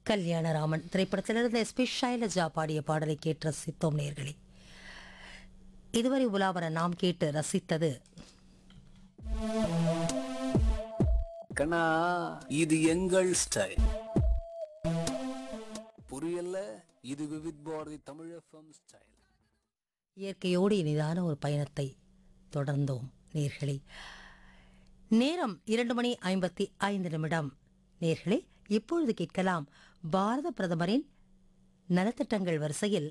கல்யாணராமன் திரைப்படத்திலிருந்து எஸ்பி ஷைலஜா பாடிய பாடலை கேட்டு ரசித்தோம் நேர்களே இதுவரை உலாவர நாம் கேட்டு ரசித்தது கண்ணா இது எங்கள் ஸ்டைல் புரியல இது விவித் பாரதி தமிழ் எஃப்எம் ஸ்டைல் இயற்கையோடு இனிதான ஒரு பயணத்தை தொடர்ந்தோம் நேர்களே நேரம் இரண்டு மணி ஐம்பத்தி ஐந்து நிமிடம் நேர்களே இப்பொழுது கேட்கலாம் பாரத பிரதமரின் நலத்திட்டங்கள் வரிசையில்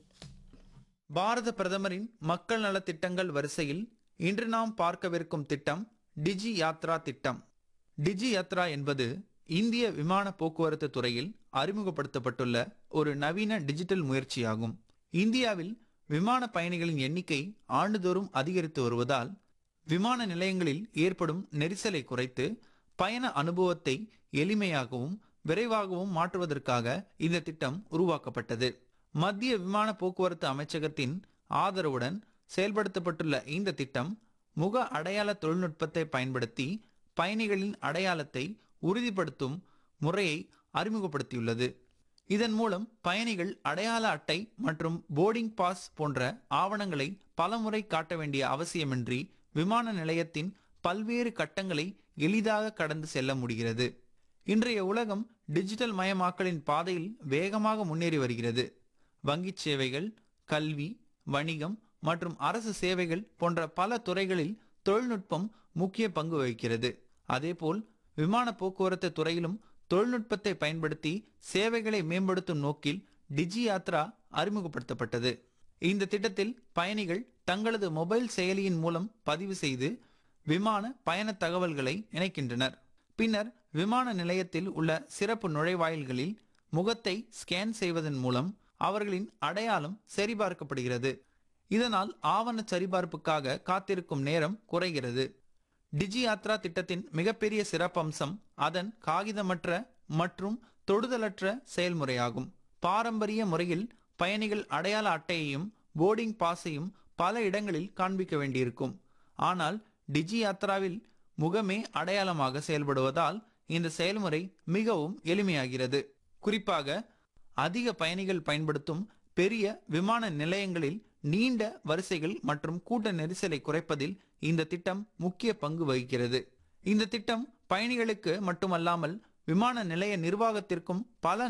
பாரத பிரதமரின் மக்கள் நலத் திட்டங்கள் வரிசையில் இன்று நாம் பார்க்கவிருக்கும் திட்டம் டிஜி யாத்ரா திட்டம் டிஜி யாத்ரா என்பது இந்திய விமான போக்குவரத்து துறையில் அறிமுகப்படுத்தப்பட்டுள்ள ஒரு நவீன டிஜிட்டல் முயற்சியாகும் இந்தியாவில் விமான பயணிகளின் எண்ணிக்கை ஆண்டுதோறும் அதிகரித்து வருவதால் விமான நிலையங்களில் ஏற்படும் நெரிசலை குறைத்து பயண அனுபவத்தை எளிமையாகவும் விரைவாகவும் மாற்றுவதற்காக இந்த திட்டம் உருவாக்கப்பட்டது மத்திய விமான போக்குவரத்து அமைச்சகத்தின் ஆதரவுடன் செயல்படுத்தப்பட்டுள்ள இந்த திட்டம் முக அடையாள தொழில்நுட்பத்தை பயன்படுத்தி பயணிகளின் அடையாளத்தை உறுதிப்படுத்தும் முறையை அறிமுகப்படுத்தியுள்ளது இதன் மூலம் பயணிகள் அடையாள அட்டை மற்றும் போர்டிங் பாஸ் போன்ற ஆவணங்களை பலமுறை காட்ட வேண்டிய அவசியமின்றி விமான நிலையத்தின் பல்வேறு கட்டங்களை எளிதாக கடந்து செல்ல முடிகிறது இன்றைய உலகம் டிஜிட்டல் மயமாக்கலின் பாதையில் வேகமாக முன்னேறி வருகிறது வங்கிச் சேவைகள் கல்வி வணிகம் மற்றும் அரசு சேவைகள் போன்ற பல துறைகளில் தொழில்நுட்பம் முக்கிய பங்கு வகிக்கிறது அதேபோல் விமான போக்குவரத்து துறையிலும் தொழில்நுட்பத்தை பயன்படுத்தி சேவைகளை மேம்படுத்தும் நோக்கில் டிஜி யாத்ரா அறிமுகப்படுத்தப்பட்டது இந்த திட்டத்தில் பயணிகள் தங்களது மொபைல் செயலியின் மூலம் பதிவு செய்து விமான பயண தகவல்களை இணைக்கின்றனர் பின்னர் விமான நிலையத்தில் உள்ள சிறப்பு நுழைவாயில்களில் முகத்தை ஸ்கேன் செய்வதன் மூலம் அவர்களின் அடையாளம் சரிபார்க்கப்படுகிறது இதனால் ஆவண சரிபார்ப்புக்காக காத்திருக்கும் நேரம் குறைகிறது டிஜி யாத்ரா திட்டத்தின் மிகப்பெரிய சிறப்பம்சம் அதன் காகிதமற்ற மற்றும் தொடுதலற்ற செயல்முறையாகும் பாரம்பரிய முறையில் பயணிகள் அடையாள அட்டையையும் போர்டிங் பாஸையும் பல இடங்களில் காண்பிக்க வேண்டியிருக்கும் ஆனால் டிஜி யாத்ராவில் முகமே அடையாளமாக செயல்படுவதால் இந்த செயல்முறை மிகவும் எளிமையாகிறது குறிப்பாக அதிக பயணிகள் பயன்படுத்தும் பெரிய விமான நிலையங்களில் நீண்ட வரிசைகள் மற்றும் கூட்ட நெரிசலை குறைப்பதில் இந்த திட்டம் முக்கிய பங்கு வகிக்கிறது இந்த திட்டம் பயணிகளுக்கு மட்டுமல்லாமல் விமான நிலைய நிர்வாகத்திற்கும் பல